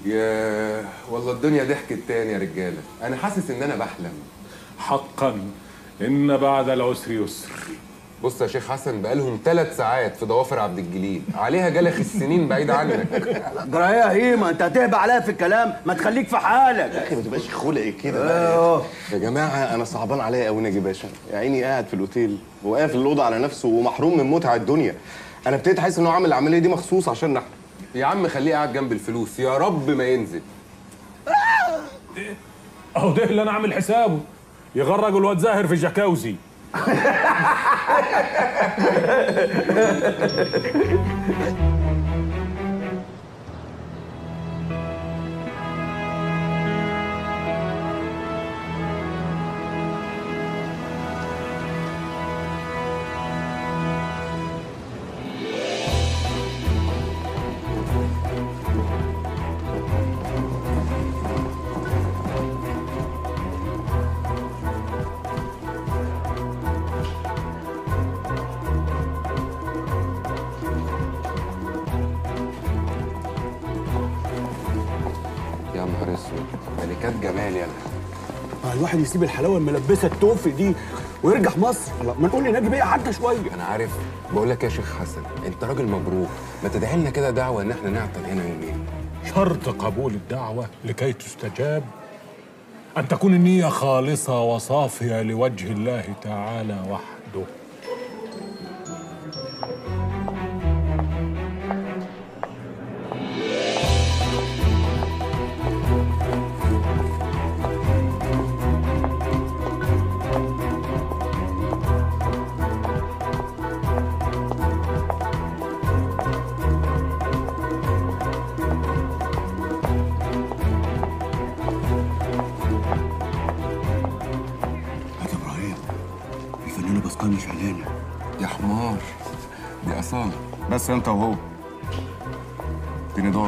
يا والله الدنيا ضحكت تاني يا رجاله انا حاسس ان انا بحلم حقا إن بعد العسر يسر بص يا شيخ حسن بقالهم ثلاث ساعات في ضوافر عبد الجليل عليها جلخ السنين بعيد عنك جرايه ايه ما انت هتهبى عليا في الكلام ما تخليك في حالك يا اخي ما تبقاش خلقي كده بقى اه يا جماعه انا صعبان عليا قوي ناجي باشا يا عيني قاعد في الاوتيل وقافل الاوضه على نفسه ومحروم من متع الدنيا انا ابتديت احس ان هو عامل العمليه دي مخصوص عشان احنا يا عم خليه قاعد جنب الفلوس يا رب ما ينزل أهو ده اللي أنا عامل حسابه يغرق الواد زاهر في جاكاوزي يا نهار اسود ملكات جمال يلا ما الواحد يسيب الحلاوه الملبسه التوفي دي ويرجع مصر الله، ما نقول لناجي بيه حتى شويه انا عارف بقول لك يا شيخ حسن انت راجل مبروك ما تدعي لنا كده دعوه ان احنا نعطل هنا يومين شرط قبول الدعوة لكي تستجاب أن تكون النية خالصة وصافية لوجه الله تعالى وحده يا ابراهيم الفنانه بسطاني شعلانه يا حمار دي اصاله بس انت وهو اديني دور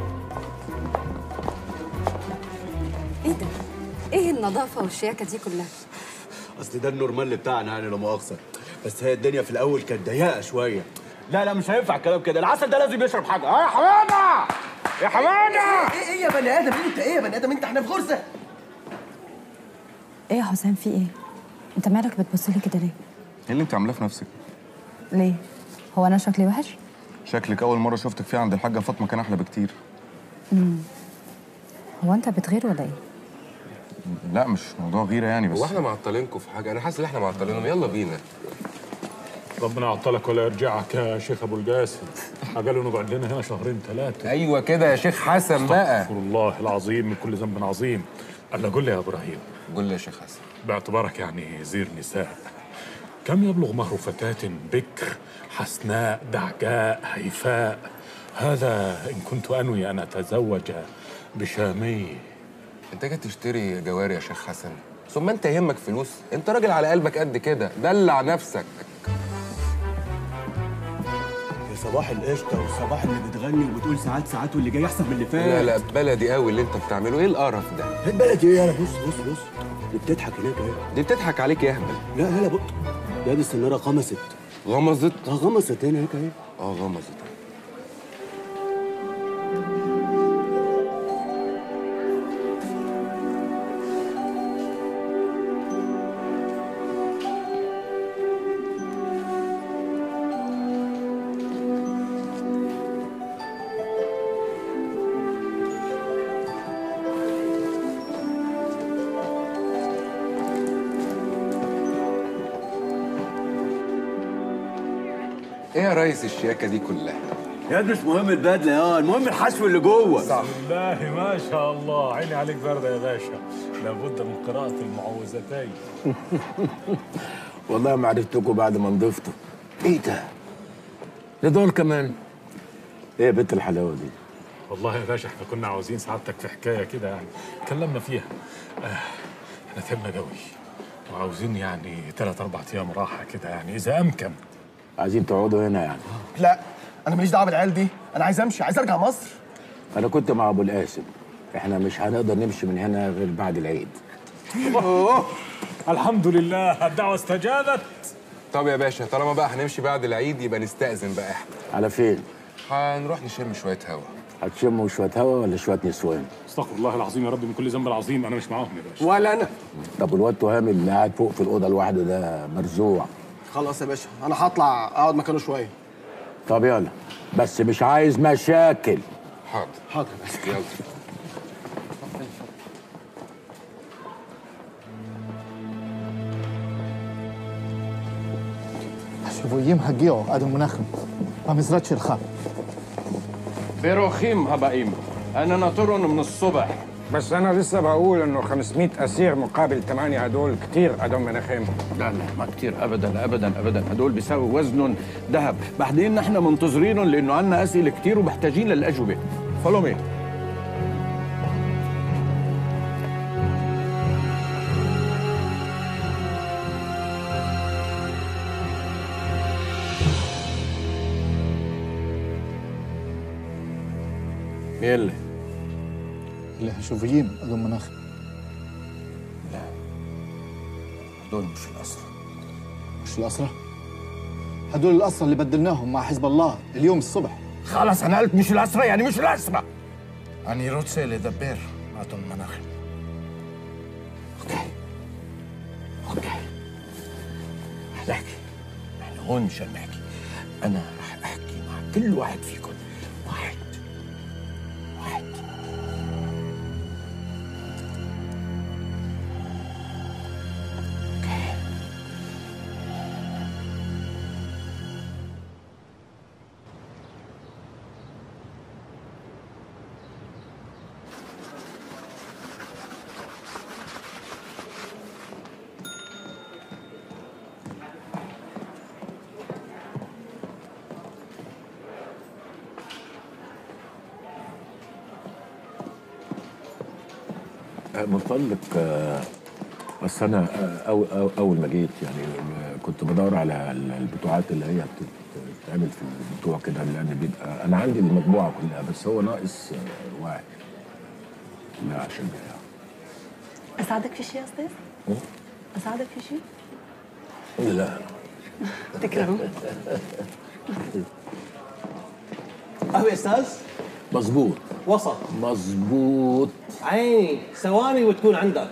ايه ده؟ ايه النظافة والشياكة دي كلها؟ اصل ده النورمال بتاعنا يعني لا مؤاخذه بس هي الدنيا في الاول كانت ضيقه شويه لا لا مش هينفع الكلام كده العسل ده لازم يشرب حاجه اه يا حماده يا حماده ايه ايه يا بني ادم انت ايه يا بني ادم انت احنا في غرزه ايه يا حسام في ايه؟ انت مالك بتبص لي كده ليه؟ ايه اللي انت عاملاه في نفسك ليه؟ هو انا شكلي وحش؟ شكلك اول مره شفتك فيها عند الحاجه فاطمه كان احلى بكتير هو انت بتغير ولا ايه؟ لا مش موضوع غيره يعني بس هو احنا معطلينكم في حاجه انا حاسس ان احنا معطلينهم يلا بينا ربنا يعطلك ولا يرجعك يا شيخ أبو القاسم قالوا نقعد لنا هنا شهرين ثلاثة ايوه كده يا شيخ حسن بقى استغفر الله العظيم من كل ذنب عظيم ألا قل لي يا إبراهيم قول لي يا شيخ حسن باعتبارك يعني زير نساء كم يبلغ مهر فتاة بكر حسناء دعجاء هيفاء هذا إن كنت أنوي أن أتزوج بشامي انت جاي تشتري جواري يا شيخ حسن ثم انت يهمك فلوس انت راجل على قلبك قد كده دلع نفسك يا صباح القشطه والصباح اللي بتغني وبتقول ساعات ساعات واللي جاي احسن من اللي فات لا لا بلدي قوي اللي انت بتعمله ايه القرف ده البلد ايه يالا بص بص بص دي بتضحك هناك اهي دي بتضحك عليك يا اهبل لا هلا بط لا دي السناره غمست غمزت اه غمست هنا هيك اهي اه غمزت ايه يا ريس الشياكه دي كلها يا دي مش مهم البدله اه المهم الحشو اللي جوه صح بالله ما شاء الله عيني عليك باردة يا باشا لابد من قراءة المعوذتين والله ما عرفتكم بعد ما نضفتوا ايه ده؟ ده دول كمان ايه يا بنت الحلاوه دي؟ والله يا باشا احنا كنا عاوزين سعادتك في حكاية كده يعني اتكلمنا فيها آه احنا تعبنا قوي وعاوزين يعني ثلاث أربع أيام راحة كده يعني إذا أمكن عايزين تقعدوا هنا يعني لا انا ماليش دعوه بالعيال دي انا عايز امشي عايز ارجع مصر انا كنت مع ابو القاسم احنا مش هنقدر نمشي من هنا غير بعد العيد الحمد لله الدعوة استجابت طب يا باشا طالما بقى هنمشي بعد العيد يبقى نستأذن بقى احنا على فين؟ هنروح نشم شويه هوا هتشموا شويه هوا ولا شويه نسوان استغفر الله العظيم يا رب من كل ذنب العظيم انا مش معاهم يا باشا ولا انا طب والواد تهامي اللي قاعد فوق في الاوضه لوحده ده مرزوع خلاص يا باشا انا هطلع اقعد مكانه شويه طب يلا بس مش عايز مشاكل حاضر حاضر يا باشا يلا השבויים הגיעו עד המנחם, במשרד שלך. بروخيم هبقيم انا ناطرهم من الصبح بس انا لسه بقول انه 500 اسير مقابل 8 هدول كتير ادم مناخيم لا لا ما كتير ابدا ابدا ابدا هدول بيساوي وزنهم ذهب بعدين نحن منتظرينهم لانه عندنا اسئله كتير ومحتاجين للاجوبه فولو مي يلا الحشوفيين عد المناخم هدول مش الاسرى مش الأسرة؟ هدول الأسرة اللي بدلناهم مع حزب الله اليوم الصبح خلاص انا قلت مش الاسرى يعني مش الاسرى אני רוצה לדבר אדון מנחם اوكي اوكي رح نحكي نحن هون مشان نحكي انا رح احكي مع كل واحد فيكم واحد واحد اوكي متطلق آه، بس انا آه، أو أو اول ما جيت يعني آه، كنت بدور على ال- البتوعات اللي هي بتت- بتتعمل في البتوع كده لان بيبقى انا عندي المجموعه كلها بس هو ناقص آه، واحد لا عشان كده اساعدك في شيء يا استاذ؟ اساعدك في شيء؟ لا تكرم قهوه يا استاذ مظبوط وسط مظبوط عيني ثواني وتكون عندك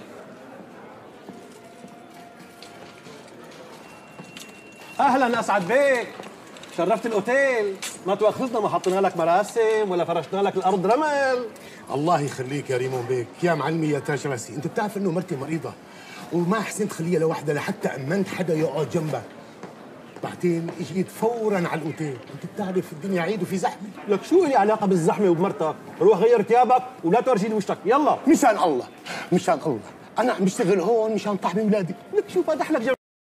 اهلا اسعد بيك شرفت الاوتيل ما تواخذنا ما حطينا لك مراسم ولا فرشنا لك الارض رمل الله يخليك يا ريمون بيك يا معلمي يا تاج راسي انت بتعرف انه مرتي مريضه وما حسنت خليها لوحدها لحتى امنت حدا يقعد جنبك بعدين اجيت فورا على الاوتيل انت بتعرف الدنيا عيد وفي زحمه لك شو لي علاقه بالزحمه وبمرتك روح غير ثيابك ولا تورجيني وشك يلا مشان الله مشان الله انا عم بشتغل هون مشان طعم اولادي لك شو فاتح لك